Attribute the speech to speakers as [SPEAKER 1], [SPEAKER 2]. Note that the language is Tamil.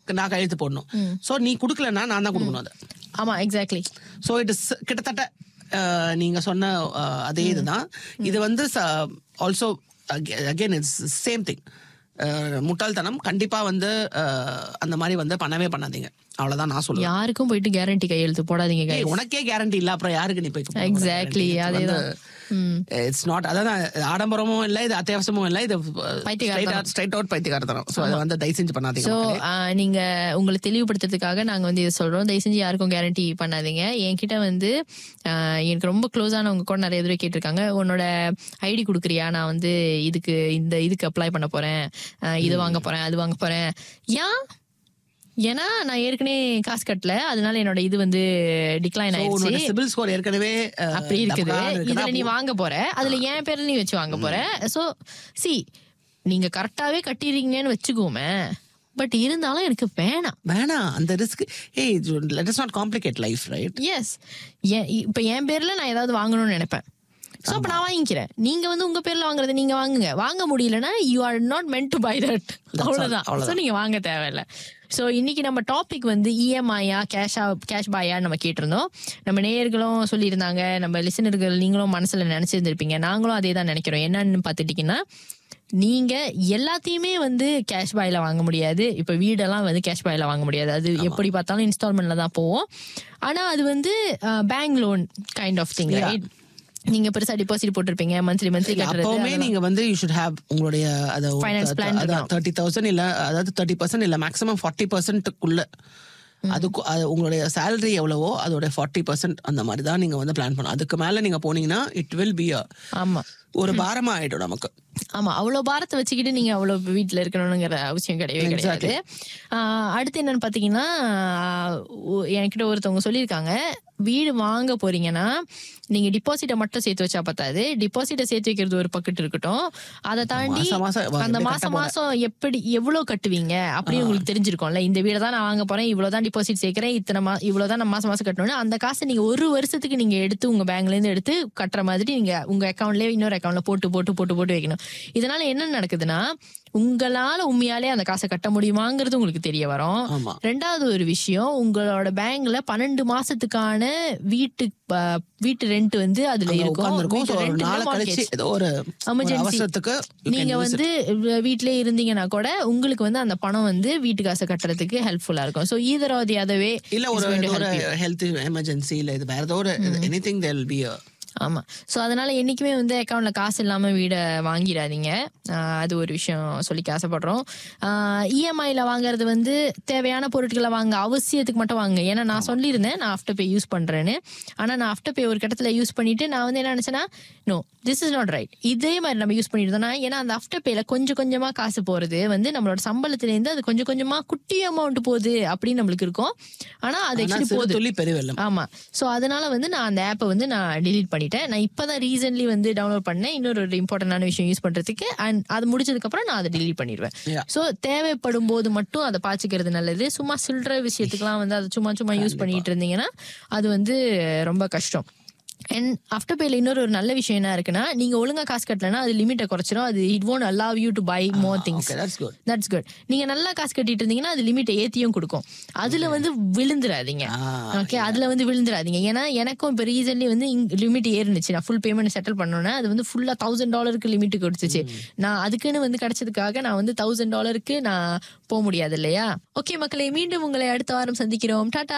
[SPEAKER 1] நான் கையெழுத்து போடணும் சோ நீ குடுக்கலன்னா நான் தான் கொடுக்கணும் அதை
[SPEAKER 2] ஆமா எக்ஸாக்ட்லி
[SPEAKER 1] ஸோ இட் இஸ் கிட்டத்தட்ட அஹ், நீங்க சொன்ன அஹ், அதே இதுதான் இது வந்து also again it's same thing முட்டாள்தனம் கண்டிப்பா வந்து அஹ், அந்த மாதிரி வந்து பண்ணவே பண்ணாதீங்க அவ்வளவுதான் நான் சொல்லுவேன்
[SPEAKER 2] யாருக்கும் போயிட்டு கேரண்டி கையெழுத்து போடாதீங்க guys.
[SPEAKER 1] ஏய், உனக்கே கேரண்டி இல்ல அப்புறம் யாருக்கு நீ போய்
[SPEAKER 2] Exactly, அதேதான். ம்.
[SPEAKER 1] இட்ஸ் நாட் அதான் ஆடம்பரமும் இல்ல இது அத்தியாவசியமும் இல்ல இது
[SPEAKER 2] பைத்தியக்காரத்தனம்.
[SPEAKER 1] ஸ்ட்ரைட் அவுட் பைத்தியக்காரத்தனம் ஸோ அதை வந்து தயவு செஞ்சு பண்ணாதீங்க
[SPEAKER 2] ஸோ
[SPEAKER 1] மக்களே.
[SPEAKER 2] நீங்க உங்களை தெளிவுபடுத்துறதுக்காக நாங்க வந்து இதை சொல்றோம் தயவு செஞ்சு யாருக்கும் கேரண்டி பண்ணாதீங்க என்கிட்ட வந்து ஆஹ், எனக்கு ரொம்ப க்ளோஸ் ஆனவங்க கூட நிறைய தடவை கேட்டிருக்காங்க உன்னோட ஐடி கொடுக்குறியா நான் வந்து இதுக்கு இந்த இதுக்கு அப்ளை பண்ண போறேன் ஆஹ், இது வாங்க போறேன் அது வாங்க போறேன் ஏன் ஏன்னா நான் ஏற்கனவே காசு கட்டல அதனால என்னோட இது வந்து டிக்ளைன்
[SPEAKER 1] So,
[SPEAKER 2] ஆயிடுச்சு
[SPEAKER 1] உன்னோட சிபில் ஸ்கோர் ஏற்கனவே அஹ்,
[SPEAKER 2] அப்படி இருக்குது
[SPEAKER 1] டபுளாக இருக்குதா?
[SPEAKER 2] இதுல நீ வாங்க போற அதுல என் பேர்ல நீ வச்சு வாங்க போற சோ சி நீங்க கரெக்டாவே கட்டிடுறீங்கன்னு வச்சுக்கோமே பட் இருந்தாலும் எனக்கு வேணாம்
[SPEAKER 1] வேணாம் அந்த ரிஸ்க் ஏய் let is not complicate life right
[SPEAKER 2] yes இப்ப என் பேர்ல நான் ஏதாவது வாங்கணும்னு நினைப்பேன் சோ அப்ப நான் வாங்கிக்கிறேன் நீங்க வந்து உங்க பேர்ல வாங்குறது நீங்க வாங்குங்க வாங்க முடியலன்னா you are not meant to buy that அவ்வளவுதான் சோ நீங்க வாங்க தேவையில்ல சோ இன்னைக்கு நம்ம டாபிக் வந்து இஎம்ஐயா கேஷா கேஷ் பாயா நம்ம கேட்டிருந்தோம் நம்ம நேயர்களும் சொல்லியிருந்தாங்க நம்ம லிசனர்கள் நீங்களும் மனசுல நினைச்சிருந்திருப்பீங்க நாங்களும் அதே தான் நினைக்கிறோம் என்னன்னு பாத்துட்டீங்கன்னா நீங்க எல்லாத்தையுமே வந்து கேஷ் பாயில வாங்க முடியாது இப்ப வீடெல்லாம் வந்து கேஷ் பாயில வாங்க முடியாது அது எப்படி பார்த்தாலும் இன்ஸ்டால்மெண்ட்ல தான் போவோம் ஆனா அது வந்து bank loan kind of thing right நீங்க பெருசா டிபாசிட் போட்டிருப்பீங்க மந்த்லி மந்த்லி கட்டுறது
[SPEAKER 1] அப்பவுமே நீங்க வந்து யூ ஷுட் ஹேவ் உங்களுடைய
[SPEAKER 2] Finance plan இருக்கணும்.
[SPEAKER 1] தேர்ட்டி தௌசண்ட் இல்ல அதாவது தேர்ட்டி பர்சன்ட் இல்ல மேக்ஸிமம் ஃபார்ட்டி பர்சன்ட்டுக்குள்ள அதுக்கு அது உங்களுடைய சேலரி எவ்வளவோ அதோட ஃபார்ட்டி பர்சன்ட் அந்த மாதிரி தான் நீங்க வந்து பிளான் பண்ணணும் அதுக்கு மேல நீங்க போனீங்கன்னா இட் வில் பி
[SPEAKER 2] ஆமா
[SPEAKER 1] ஒரு பாரமா ஆயிடும் நமக்கு
[SPEAKER 2] ஆமா அவ்வளவு பாரத்தை வச்சுக்கிட்டு நீங்க அவ்வளவு வீட்ல இருக்கணுங்கிற அவசியம் கிடையவே கிடையாது ஆஹ் அடுத்து என்னன்னு பாத்தீங்கன்னா ஆஹ் ஒ- என்கிட்ட ஒருத்தவங்க சொல்லியிருக்காங்க வீடு வாங்க போறீங்கன்னா நீங்க டிபாசிட்டை மட்டும் சேர்த்து வச்சா பத்தாது டிபாசிட்டை சேர்த்து வைக்கிறது ஒரு பக்கெட் இருக்கட்டும் அதை தாண்டி
[SPEAKER 1] மாசம் மாசம் வா-
[SPEAKER 2] அந்த
[SPEAKER 1] எப்படி
[SPEAKER 2] மாசம் மாசம் எப்படி எவ்வளவு கட்டுவீங்க அப்படின்னு உங்களுக்கு தெரிஞ்சிருக்கும்ல இந்த வீடை தான் நான் வாங்க போறேன் இவ்வளவுதான் டிபாசிட் சேர்க்கிறேன் இத்தனை மா இவ்வளவுதான் நான் மாசம் மாசம் கட்டணும்னு அந்த காசை நீங்க ஒரு வருஷத்துக்கு நீங்க எடுத்து உங்க பேங்க்ல இருந்து எடுத்து கட்டுற மாதிரி நீங்க உங்க அக்கௌண்ட்லயே இன்னொரு அக்கௌண்ட்ல போட்டு போட்டு போட்டு போட்டு வைக்கணும் இதனால என்ன நடக்குதுன்னா உங்களால உண்மையாலே அந்த காசை கட்ட முடியுமாங்கிறது உங்களுக்கு தெரிய வரும்
[SPEAKER 1] ஆமா
[SPEAKER 2] ரெண்டாவது ஒரு விஷயம் உங்களோட பேங்க்ல பன்னெண்டு மாசத்துக்கான வீட்டு ப- வீட்டு ரெண்ட் வந்து அதுல இருக்கும்
[SPEAKER 1] உட்கார்ந்துருக்கோம்
[SPEAKER 2] வீட்டு
[SPEAKER 1] ஒரு
[SPEAKER 2] rent இல்ல
[SPEAKER 1] நாளை கழிச்சு
[SPEAKER 2] mortgage.
[SPEAKER 1] ஏதோ ஒரு ஒரு
[SPEAKER 2] Emergency.
[SPEAKER 1] அவசரத்துக்கு you can
[SPEAKER 2] நீங்க
[SPEAKER 1] use it.
[SPEAKER 2] வந்து வ- வீட்லயே இருந்தீங்கன்னா கூட உங்களுக்கு வந்து அந்த பணம் வந்து வீட்டு காசை கட்டுறதுக்கு ஹெல்ப்ஃபுல்லா இருக்கும் so either or the other way
[SPEAKER 1] இல்ல ஒரு ஏதோ ஒரு ஹெல்த் எமர்ஜென்சி இல்ல இது வேற ஏதோ ஒரு எனி திங் தேல் பி
[SPEAKER 2] ஆமா சோ அதனால என்னைக்குமே வந்து அக்கௌண்ட்ல காசு இல்லாம வீட வாங்கிடாதீங்க ஆஹ் அது ஒரு விஷயம் சொல்லிக்க ஆசைப்படுறோம் இஎம்ஐல வாங்குறது வந்து தேவையான பொருட்களை வாங்க அவசியத்துக்கு மட்டும் வாங்க ஏன்னா நான் சொல்லியிருந்தேன் நான் ஆஃப்டர் பே யூஸ் பண்றேன்னு ஆனா நான் ஆஃப்டர் பே ஒரு கட்டத்துல யூஸ் பண்ணிட்டு நான் வந்து என்ன நினைச்சேன்னா no this is not right இதே மாதிரி நம்ம யூஸ் பண்ணிருந்தோம்னா ஏன்னா அந்த ஆஃப்டர் பேல கொஞ்சம் கொஞ்சமா காசு போறது வந்து நம்மளோட சம்பளத்துல இருந்து அது கொஞ்சம் கொஞ்சமா குட்டி அமௌண்ட் போகுது அப்படின்னு நம்மளுக்கு இருக்கும் ஆனா அது ஆக்சுவலி போகுது
[SPEAKER 1] துளி பெருவெல்லம்
[SPEAKER 2] ஆமா சோ அதனால வந்து நான் அந்த ஆப்பை வந்து நான் delete பண்ணிட்டேன் நான் இப்பதான் ரீசன்ட்லி வந்து டவுன்லோட் பண்ணேன் இன்னொரு ஒரு இம்பார்ட்டன்டான விஷயம் யூஸ் பண்றதுக்கு அண்ட் அது முடிச்சதுக்கு அப்புறம் நான் அதை delete பண்ணிடுவேன்
[SPEAKER 1] Yeah.
[SPEAKER 2] சோ தேவைப்படும் போது மட்டும் அதை பாத்துக்கிறது நல்லது சும்மா சில்லற விஷயத்துக்குலாம் வந்து அதை சும்மா சும்மா யூஸ் பண்ணிட்டு இருந்தீங்கன்னா அது வந்து ரொம்ப கஷ்டம் அண்ட் ஆஃப்டர் பேல இன்னொரு ஒரு நல்ல விஷயம் என்ன இருக்குன்னா நீங்க ஒழுங்கா காசு கட்டலனா அது லிமிட்டை குறைச்சிரும் அது it won't allow you to buy more things
[SPEAKER 1] okay that's good
[SPEAKER 2] that's good நீங்க நல்லா காசு கட்டிட்டு இருந்தீங்கன்னா அது லிமிட்டை ஏத்தியும் கொடுக்கும் அதுல வந்து விழுந்துடாதீங்க ஓகே அதுல வந்து விழுந்துடாதீங்க ஏன்னா எனக்கும் இப்போ ரீசன்ட்லி வந்து லிமிட் ஏறினுச்சு நான் ஃபுல் பேமெண்ட் செட்டில் பண்ணோன்னே அது வந்து ஃபுல்லா தௌசண்ட் டாலருக்கு லிமிட் கொடுத்துச்சு நான் அதுக்குன்னு வந்து கிடைச்சதுக்காக நான் வந்து தௌசண்ட் டாலருக்கு நான் போக முடியாது இல்லையா ஓகே மக்களே மீண்டும் உங்களை அடுத்த வாரம் சந்திக்கிறோம் டாடா